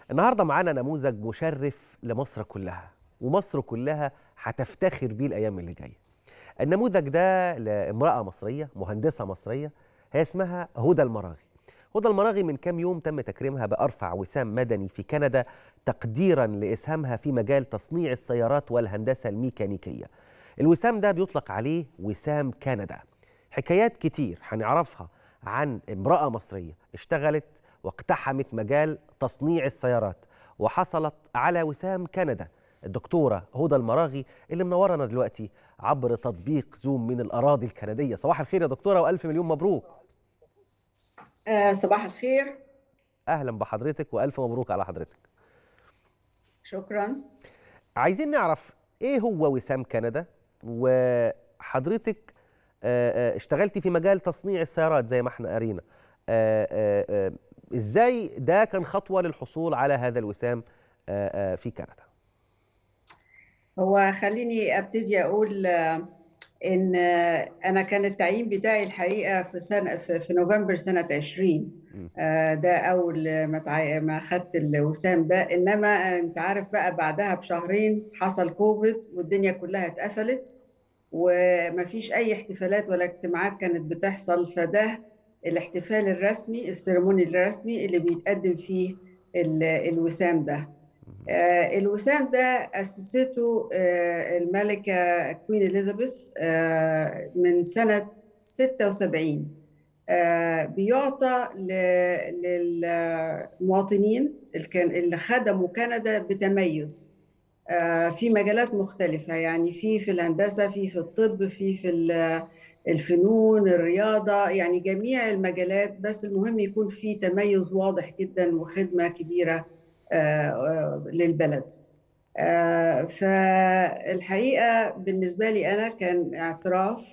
النهارده معانا نموذج مشرف لمصر كلها ومصر كلها هتفتخر بيه الايام اللي جايه النموذج ده لامراه مصريه مهندسه مصريه هي اسمها هدى المراغي هدى المراغي من كام يوم تم تكريمها بارفع وسام مدني في كندا تقديرا لاسهامها في مجال تصنيع السيارات والهندسه الميكانيكيه الوسام ده بيطلق عليه وسام كندا حكايات كتير هنعرفها عن امراه مصريه اشتغلت واقتحمت مجال تصنيع السيارات وحصلت على وسام كندا الدكتوره هدى المراغي اللي منورنا دلوقتي عبر تطبيق زوم من الاراضي الكنديه صباح الخير يا دكتوره والف مليون مبروك آه صباح الخير اهلا بحضرتك والف مبروك على حضرتك شكرا عايزين نعرف ايه هو وسام كندا وحضرتك آه، آه، اشتغلتي في مجال تصنيع السيارات زي ما احنا قرينا آه، آه، آه، ازاي ده كان خطوه للحصول على هذا الوسام آه، آه، في كندا هو خليني ابتدي اقول آه، ان آه، انا كان التعيين بتاعي الحقيقه في سنه في في نوفمبر سنه 20 مم. آه، ده اول ما تعي... ما خدت الوسام ده انما انت عارف بقى بعدها بشهرين حصل كوفيد والدنيا كلها اتقفلت ومفيش اي احتفالات ولا اجتماعات كانت بتحصل فده الاحتفال الرسمي السيرموني الرسمي اللي بيتقدم فيه ال- الوسام ده آه، الوسام ده أسسته آه، الملكة كوين إليزابيث آه، من سنة 76 آه، بيعطى ل- للمواطنين اللي كان- اللي خدموا كندا بتميز آه، في مجالات مختلفة يعني في في الهندسة في في الطب في في ال- الفنون الرياضة يعني جميع المجالات بس المهم يكون في تميز واضح جدا وخدمة كبيرة آه، آه، للبلد آه، فالحقيقة بالنسبة لي أنا كان اعتراف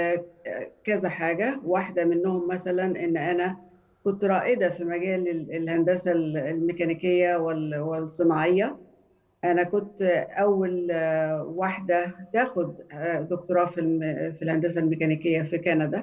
بكذا حاجة واحدة منهم مثلا إن أنا كنت رائدة في مجال ال- الهندسة الميكانيكية وال- والصناعية أنا كنت أول آه، واحدة تاخد آه، دكتوراه في الم- في الهندسة الميكانيكية في كندا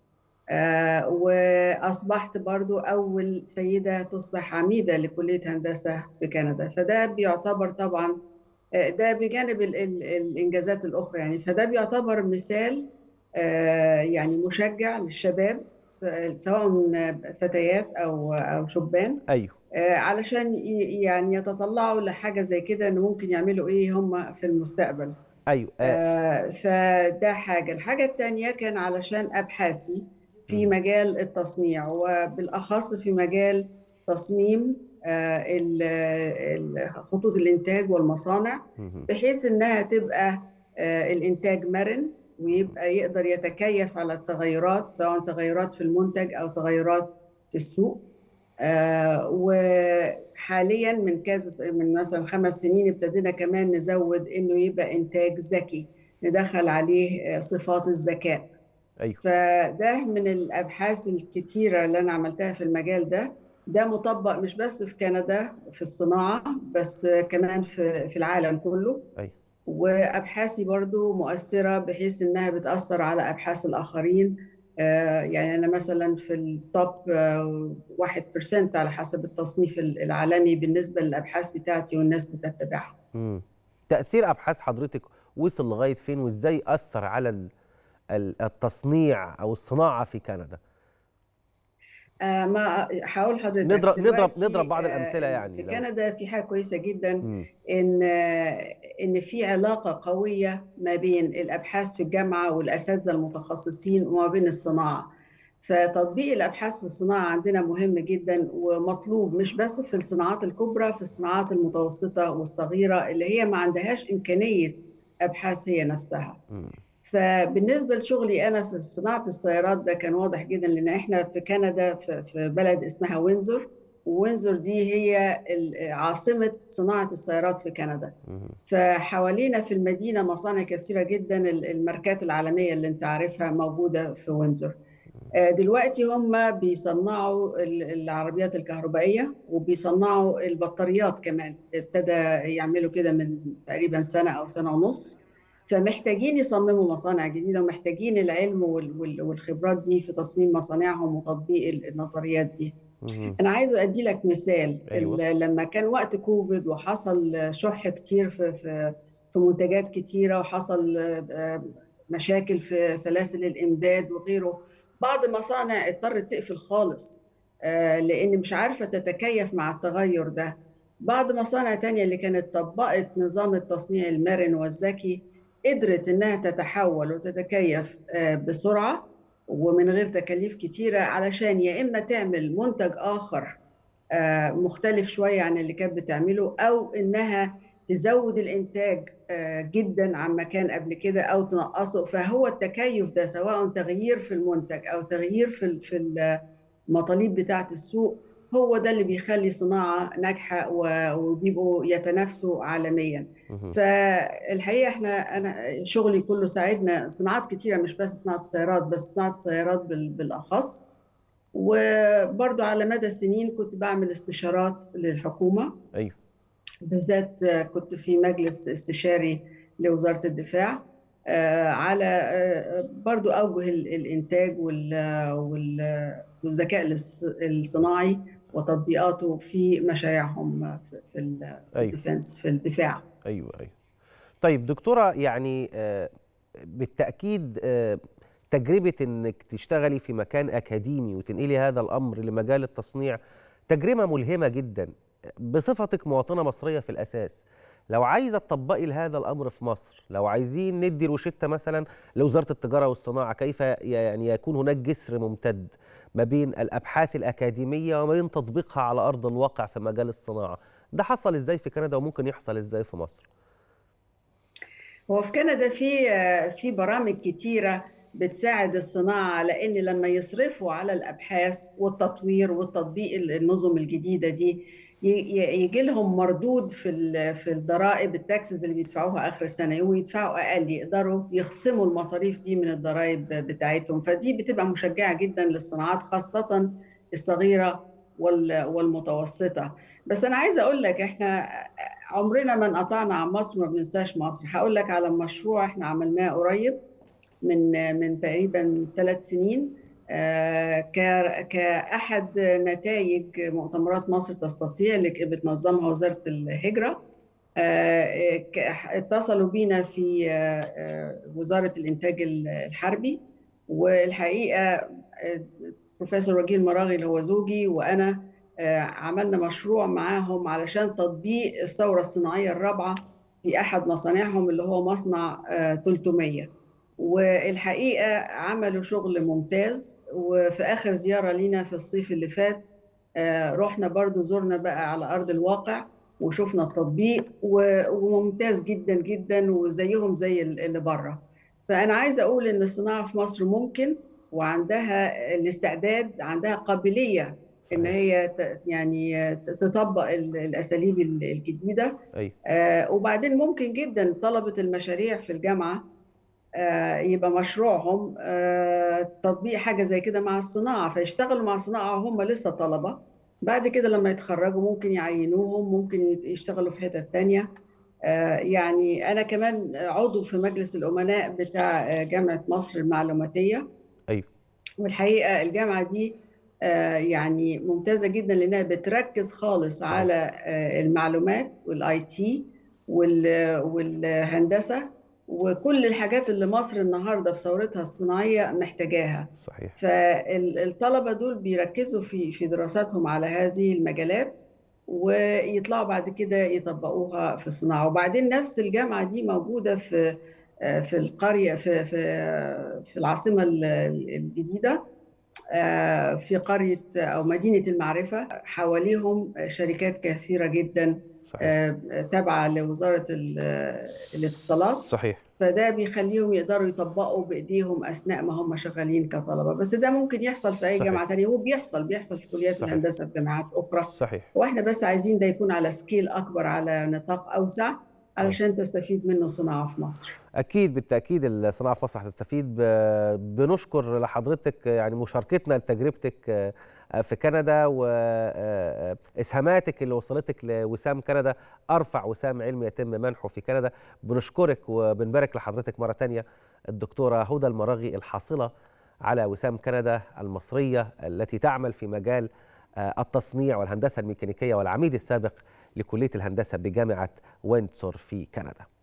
آه، وأصبحت برضو أول سيدة تصبح عميدة لكلية هندسة في كندا فده بيعتبر طبعا آه، ده بجانب ال- ال- الإنجازات الأخرى يعني فده بيعتبر مثال آه، يعني مشجع للشباب س- سواء فتيات أو أو شبان ايوه آه، علشان ي- يعني يتطلعوا لحاجة زي كده إن ممكن يعملوا إيه هم في المستقبل ايوه آه، آه، فده حاجة الحاجة التانية كان علشان أبحاثي في مم. مجال التصنيع وبالأخص في مجال تصميم آه، ال- ال- خطوط الإنتاج والمصانع مهم. بحيث إنها تبقى آه، الإنتاج مرن ويبقى يقدر يتكيف على التغيرات سواء تغيرات في المنتج أو تغيرات في السوق آه، وحاليا من كذا من مثلا خمس سنين ابتدينا كمان نزود انه يبقى انتاج ذكي ندخل عليه آه، صفات الذكاء ايوه فده من الابحاث الكتيره اللي انا عملتها في المجال ده ده مطبق مش بس في كندا في الصناعه بس كمان في في العالم كله ايوه وابحاثي برضو مؤثره بحيث انها بتاثر على ابحاث الاخرين آه، يعني انا مثلا في التوب آه، 1% على حسب التصنيف العالمي بالنسبه للابحاث بتاعتي والناس بتتبعها مم. تاثير ابحاث حضرتك وصل لغايه فين وازاي اثر على ال- ال- التصنيع او الصناعه في كندا آه، ما هقول لحضرتك نضرب نضرب دلوقتي نضرب بعض آه، الامثله يعني في لو كندا في حاجه كويسه جدا مم. ان ان في علاقه قويه ما بين الابحاث في الجامعه والاساتذه المتخصصين وما بين الصناعه فتطبيق الابحاث في الصناعه عندنا مهم جدا ومطلوب مش بس في الصناعات الكبرى في الصناعات المتوسطه والصغيره اللي هي ما عندهاش امكانيه ابحاث هي نفسها مم. فبالنسبه لشغلي انا في صناعه السيارات ده كان واضح جدا لان احنا في كندا في في بلد اسمها وينزور وينزور دي هي ال- عاصمه صناعه السيارات في كندا مم. فحوالينا في المدينة مصانع كثيرة جدا ال- الماركات العالمية اللي انت عارفها موجودة في وينزور آه، دلوقتي هم بيصنعوا ال- العربيات الكهربائية وبيصنعوا البطاريات كمان ابتدى يعملوا كده من تقريبا سنة أو سنة ونص فمحتاجين يصمموا مصانع جديدة ومحتاجين العلم وال- وال- والخبرات دي في تصميم مصانعهم وتطبيق ال- النظريات دي مهم. انا عايزه ادي لك مثال أيوة. ال- لما كان وقت كوفيد وحصل شح كتير في في في منتجات كتيره وحصل آه، مشاكل في سلاسل الامداد وغيره بعض المصانع اضطرت تقفل خالص آه، لان مش عارفه تتكيف مع التغير ده بعض مصانع تانية اللي كانت طبقت نظام التصنيع المرن والذكي قدرت انها تتحول وتتكيف آه، بسرعه ومن غير تكاليف كتيره علشان يا اما تعمل منتج اخر آه، مختلف شويه عن اللي كانت بتعمله او انها تزود الانتاج آه، جدا عما كان قبل كده او تنقصه فهو التكيف ده سواء تغيير في المنتج او تغيير في ال- في المطالب بتاعه السوق هو ده اللي بيخلي صناعه ناجحه و- وبيبقوا يتنافسوا عالميا مهم. فالحقيقه احنا انا شغلي كله ساعدنا صناعات كتيره مش بس صناعه السيارات بس صناعه السيارات بال- بالاخص وبرضو على مدى السنين كنت بعمل استشارات للحكومه ايوه بالذات كنت في مجلس استشاري لوزاره الدفاع آه، على آه، برضو اوجه ال- الانتاج وال- وال- والذكاء الص- الصناعي وتطبيقاته في مشاريعهم في في ال- في أيوة. الديفنس في الدفاع ايوه ايوه طيب دكتوره يعني آه، بالتاكيد آه، تجربه انك تشتغلي في مكان اكاديمي وتنقلي هذا الامر لمجال التصنيع تجربه ملهمه جدا بصفتك مواطنه مصريه في الاساس لو عايزه تطبقي هذا الامر في مصر لو عايزين ندي روشته مثلا لوزاره التجاره والصناعه كيف يعني يكون هناك جسر ممتد ما بين الابحاث الاكاديميه وما بين تطبيقها على ارض الواقع في مجال الصناعه ده حصل ازاي في كندا وممكن يحصل ازاي في مصر هو في كندا في في برامج كتيرة بتساعد الصناعة على إن لما يصرفوا على الأبحاث والتطوير والتطبيق النظم الجديدة دي يجي لهم مردود في ال- في الضرائب التاكسز اللي بيدفعوها آخر السنة يقوموا يدفعوا أقل يقدروا يخصموا المصاريف دي من الضرائب بتاعتهم فدي بتبقى مشجعة جدا للصناعات خاصة الصغيرة وال- والمتوسطة بس أنا عايزة أقول لك إحنا عمرنا ما انقطعنا عن مصر ما بننساش مصر هقول لك على مشروع احنا عملناه قريب من من تقريبا ثلاث سنين آه، ك- كأحد نتائج مؤتمرات مصر تستطيع اللي بتنظمها وزارة الهجرة آه، ك- اتصلوا بينا في آه، آه، وزارة الإنتاج الحربي والحقيقة آه، بروفيسور وجيه المراغي اللي هو زوجي وأنا آه، عملنا مشروع معاهم علشان تطبيق الثورة الصناعية الرابعة في أحد مصانعهم اللي هو مصنع آه، 300 والحقيقة عملوا شغل ممتاز وفي آخر زيارة لينا في الصيف اللي فات آه، رحنا برضو زرنا بقى على أرض الواقع وشفنا التطبيق و- وممتاز جدا جدا وزيهم زي اللي بره فأنا عايزة أقول إن الصناعة في مصر ممكن وعندها الاستعداد عندها قابلية ان صحيح. هي ت- يعني تطبق ال- الاساليب ال- الجديده ايوه آه، وبعدين ممكن جدا طلبه المشاريع في الجامعه آه، يبقى مشروعهم آه، تطبيق حاجه زي كده مع الصناعه فيشتغلوا مع الصناعه وهم لسه طلبه بعد كده لما يتخرجوا ممكن يعينوهم ممكن يت- يشتغلوا في حتت تانية آه، يعني انا كمان عضو في مجلس الامناء بتاع آه، جامعه مصر المعلوماتيه ايوه والحقيقه الجامعه دي آه، يعني ممتازه جدا لانها بتركز خالص صحيح. على آه، المعلومات والاي تي والهندسه وكل الحاجات اللي مصر النهارده في ثورتها الصناعيه محتاجاها صحيح فالطلبه دول بيركزوا في في دراساتهم على هذه المجالات ويطلعوا بعد كده يطبقوها في الصناعه وبعدين نفس الجامعه دي موجوده في آه، في القريه في في في العاصمه ال- الجديده آه، في قرية أو مدينة المعرفة حواليهم شركات كثيرة جدا صحيح آه، تابعة لوزارة ال- الاتصالات صحيح فده بيخليهم يقدروا يطبقوا بإيديهم أثناء ما هم شغالين كطلبة بس ده ممكن يحصل في أي صحيح. جامعة تانية وبيحصل بيحصل في كليات صحيح. الهندسة في جامعات أخرى صحيح وإحنا بس عايزين ده يكون على سكيل أكبر على نطاق أوسع علشان تستفيد منه صناعة في مصر اكيد بالتاكيد الصناعه في مصر هتستفيد ب- بنشكر لحضرتك يعني مشاركتنا لتجربتك في كندا واسهاماتك اللي وصلتك لوسام كندا ارفع وسام علمي يتم منحه في كندا بنشكرك وبنبارك لحضرتك مره تانية الدكتوره هدى المراغي الحاصله على وسام كندا المصريه التي تعمل في مجال التصنيع والهندسة الميكانيكية والعميد السابق لكلية الهندسة بجامعة ويندسور في كندا